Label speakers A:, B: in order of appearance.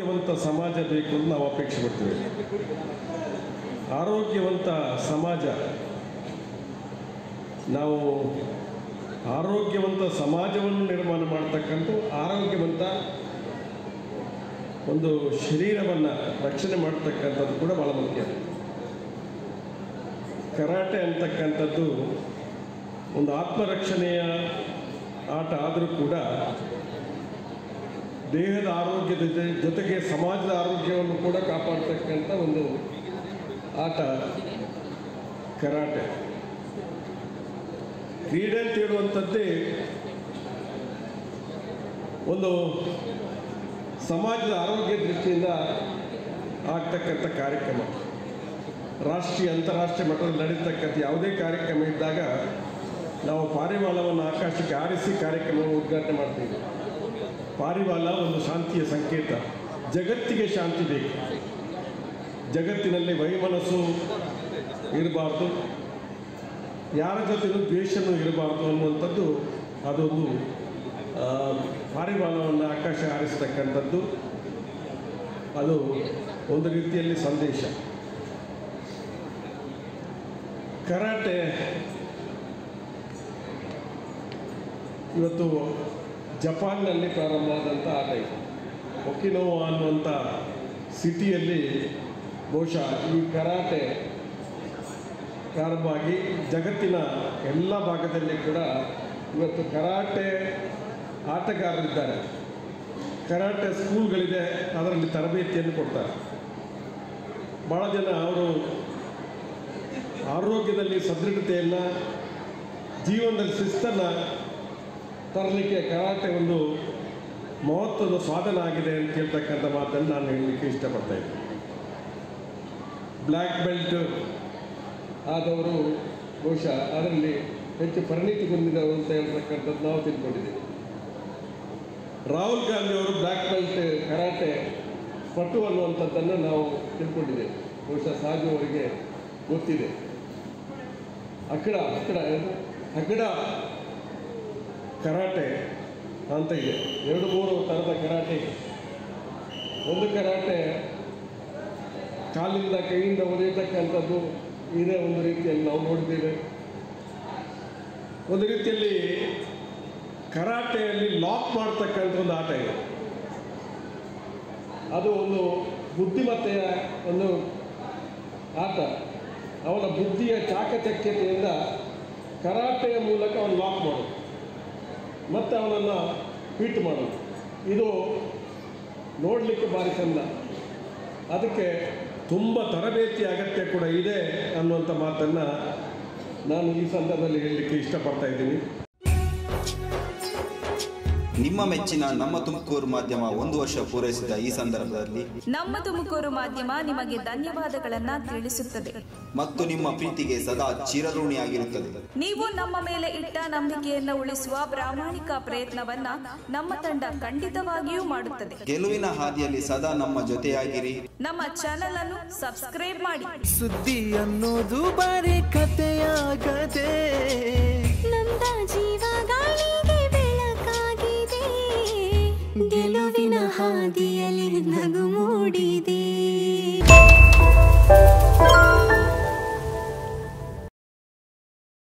A: ಆರೋಗ್ಯವಂತ ಸಮಾಜ ಬೇಕು ಅಂತ ನಾವು ಅಪೇಕ್ಷೆ ಪಡ್ತೇವೆ ಆರೋಗ್ಯವಂತ ಸಮಾಜ ನಾವು ಆರೋಗ್ಯವಂತ ಸಮಾಜವನ್ನು ನಿರ್ಮಾಣ ಮಾಡ್ತಕ್ಕಂಥ ಆರೋಗ್ಯವಂತ ಒಂದು ಶರೀರವನ್ನು ರಕ್ಷಣೆ ಮಾಡ್ತಕ್ಕಂಥದ್ದು ಕೂಡ ಭಾಳ ಮುಖ್ಯ ಕರಾಟೆ ಅಂತಕ್ಕಂಥದ್ದು ಒಂದು ಆತ್ಮರಕ್ಷಣೆಯ ಆಟ ಆದರೂ ಕೂಡ ದೇಹದ ಆರೋಗ್ಯದ ಜೊತೆ- ಜೊತೆಗೆ ಸಮಾಜದ ಆರೋಗ್ಯವನ್ನು ಕೂಡ ಕಾಪಾಡ್ತಕ್ಕಂಥ ಒಂದು ಆಟ ಕರಾಟೆ ಕ್ರೀಡೆ ಅಂತ ಹೇಳುವಂಥದ್ದೇ ಒಂದು ಸಮಾಜದ ಆರೋಗ್ಯ ದೃಷ್ಟಿಯಿಂದ ಆಗ್ತಕ್ಕಂಥ ಕಾರ್ಯಕ್ರಮ ರಾಷ್ಟ್ರೀಯ ಅಂತಾರಾಷ್ಟ್ರೀಯ ಮಟ್ಟದಲ್ಲಿ ನಡೀತಕ್ಕಂಥ ಯಾವುದೇ ಕಾರ್ಯಕ್ರಮ ಇದ್ದಾಗ ನಾವು ಪಾರಿವಾಳವನ್ನು ಆಕಾಶಕ್ಕೆ ಆರಿಸಿ ಕಾರ್ಯಕ್ರಮವನ್ನು ಉದ್ಘಾಟನೆ ಮಾಡ್ತೀವಿ ಪಾರಿವಾಳ ಒಂದು ಶಾಂತಿಯ ಸಂಕೇತ ಜಗತ್ತಿಗೆ ಶಾಂತಿ ಬೇಕು ಜಗತ್ತಿನಲ್ಲಿ ವೈಮನಸ್ಸು ಇರಬಾರ್ದು ಯಾರ ಜೊತೆನೂ ದ್ವೇಷನೂ ಇರಬಾರ್ದು ಅನ್ನುವಂಥದ್ದು ಅದೊಂದು ಆ, ಪಾರಿವಾಳವನ್ನು ಆಕಾಶ ಹಾರಿಸ್ತಕ್ಕಂಥದ್ದು ಅದು ಒಂದು ರೀತಿಯಲ್ಲಿ ಸಂದೇಶ ಕರಾಟೆ ಇವತ್ತು ಜಪಾನ್ನಲ್ಲಿ ಪ್ರಾರಂಭ ಆದಂಥ ಆಟ ಇದು ಒಕಿನೋವಾ ಅನ್ನುವಂಥ ಸಿಟಿಯಲ್ಲಿ ಬಹುಶಃ ಈ ಕರಾಟೆ ಪ್ರಾರಂಭ ಆಗಿ ಜಗತ್ತಿನ ಎಲ್ಲ ಭಾಗದಲ್ಲಿ ಕೂಡ ಇವತ್ತು ಕರಾಟೆ ಆಟಗಾರರಿದ್ದಾರೆ ಕರಾಟೆ ಸ್ಕೂಲ್ಗಳಿದೆ ಅದರಲ್ಲಿ ತರಬೇತಿಯನ್ನು ಕೊಡ್ತಾರೆ ಭಾಳ ಜನ ಅವರು ಆರೋಗ್ಯದಲ್ಲಿ ಸದೃಢತೆಯನ್ನು ಜೀವನದಲ್ಲಿ ಶಿಸ್ತನ್ನು ತರಲಿಕ್ಕೆ ಕರಾಟೆ ಒಂದು ಮಹತ್ವದ ಸಾಧನ ಆಗಿದೆ ಅಂತ ಹೇಳ್ತಕ್ಕಂಥ ಮಾತನ್ನು ನಾನು ಹೇಳಲಿಕ್ಕೆ ಇಷ್ಟಪಡ್ತಾ ಇದ್ದೀನಿ ಬ್ಲ್ಯಾಕ್ ಬೆಲ್ಟ್ ಆದವರು ಬಹುಶಃ ಅದರಲ್ಲಿ ಹೆಚ್ಚು ಪರಿಣಿತಿ ಹೊಂದಿದವರು ಅಂತ ಹೇಳ್ತಕ್ಕಂಥದ್ದು ನಾವು ತಿಳ್ಕೊಂಡಿದ್ದೀವಿ ರಾಹುಲ್ ಗಾಂಧಿ ಅವರು ಬ್ಲ್ಯಾಕ್ ಬೆಲ್ಟ್ ಕರಾಟೆ ಪಟು ಅನ್ನುವಂಥದ್ದನ್ನು ನಾವು ತಿಳ್ಕೊಂಡಿದ್ದೇವೆ ಬಹುಶಃ ಸಾಜು ಅವರಿಗೆ ಗೊತ್ತಿದೆ ಅಕ್ಕಡ ಅಕ್ಕಡ ಏನು? ಅಕ್ಕಡ ಕರಾಟೆ ಅಂತ ಇದೆ ಎರಡು ಮೂರು ಥರದ ಕರಾಟೆ ಇದೆ ಒಂದು ಕರಾಟೆ ಕಾಲಿಂದ ಕೈಯಿಂದ ಒದೆಯತಕ್ಕಂಥದ್ದು ಇದೇ ಒಂದು ರೀತಿಯಲ್ಲಿ ನಾವು ನೋಡಿದ್ದೇವೆ ಒಂದು ರೀತಿಯಲ್ಲಿ ಕರಾಟೆಯಲ್ಲಿ ಲಾಕ್ ಮಾಡ್ತಕ್ಕಂಥ ಒಂದು ಆಟ ಇದೆ ಅದು ಒಂದು ಬುದ್ಧಿಮತ್ತೆಯ ಒಂದು ಆಟ ಅವನ ಬುದ್ಧಿಯ ಚಾಕಚಕ್ಯತೆಯಿಂದ ಕರಾಟೆಯ ಮೂಲಕ ಅವನು ಲಾಕ್ ಮಾಡೋದು ಮತ್ತು ಅವನನ್ನು ಫಿಟ್ ಮಾಡೋದು ಇದು ನೋಡಲಿಕ್ಕೆ ಭಾರಿ ಚಂದ ಅದಕ್ಕೆ ತುಂಬ ತರಬೇತಿ ಅಗತ್ಯ ಕೂಡ ಇದೆ ಅನ್ನುವಂಥ ಮಾತನ್ನು ನಾನು ಈ ಸಂದರ್ಭದಲ್ಲಿ ಹೇಳಲಿಕ್ಕೆ ಇಷ್ಟಪಡ್ತಾ ಇದ್ದೀನಿ
B: ನಿಮ್ಮ ಮೆಚ್ಚಿನ ನಮ್ಮ ತುಮಕೂರು ಮಾಧ್ಯಮ ಒಂದು ವರ್ಷ ಪೂರೈಸಿದ ಈ ಸಂದರ್ಭದಲ್ಲಿ
C: ನಮ್ಮ ತುಮಕೂರು ಮಾಧ್ಯಮ ನಿಮಗೆ ಧನ್ಯವಾದಗಳನ್ನ ತಿಳಿಸುತ್ತದೆ
B: ಮತ್ತು ನಿಮ್ಮ ಪ್ರೀತಿಗೆ ಸದಾ ಚಿರಋಣಿಯಾಗಿರುತ್ತದೆ
C: ನೀವು ನಮ್ಮ ಮೇಲೆ ಇಟ್ಟ ನಂಬಿಕೆಯನ್ನು ಉಳಿಸುವ ಪ್ರಾಮಾಣಿಕ ಪ್ರಯತ್ನವನ್ನ ನಮ್ಮ ತಂಡ ಖಂಡಿತವಾಗಿಯೂ ಮಾಡುತ್ತದೆ
B: ಗೆಲುವಿನ ಹಾದಿಯಲ್ಲಿ ಸದಾ ನಮ್ಮ ಜೊತೆಯಾಗಿರಿ
C: ನಮ್ಮ ಚಾನೆಲ್ ಅನ್ನು ಸಬ್ಸ್ಕ್ರೈಬ್ ಮಾಡಿ
D: ಸುದ್ದಿ ಅನ್ನೋದು ಬರೀ ಕಥೆಯಾಗದೆ
E: ನೊಂದ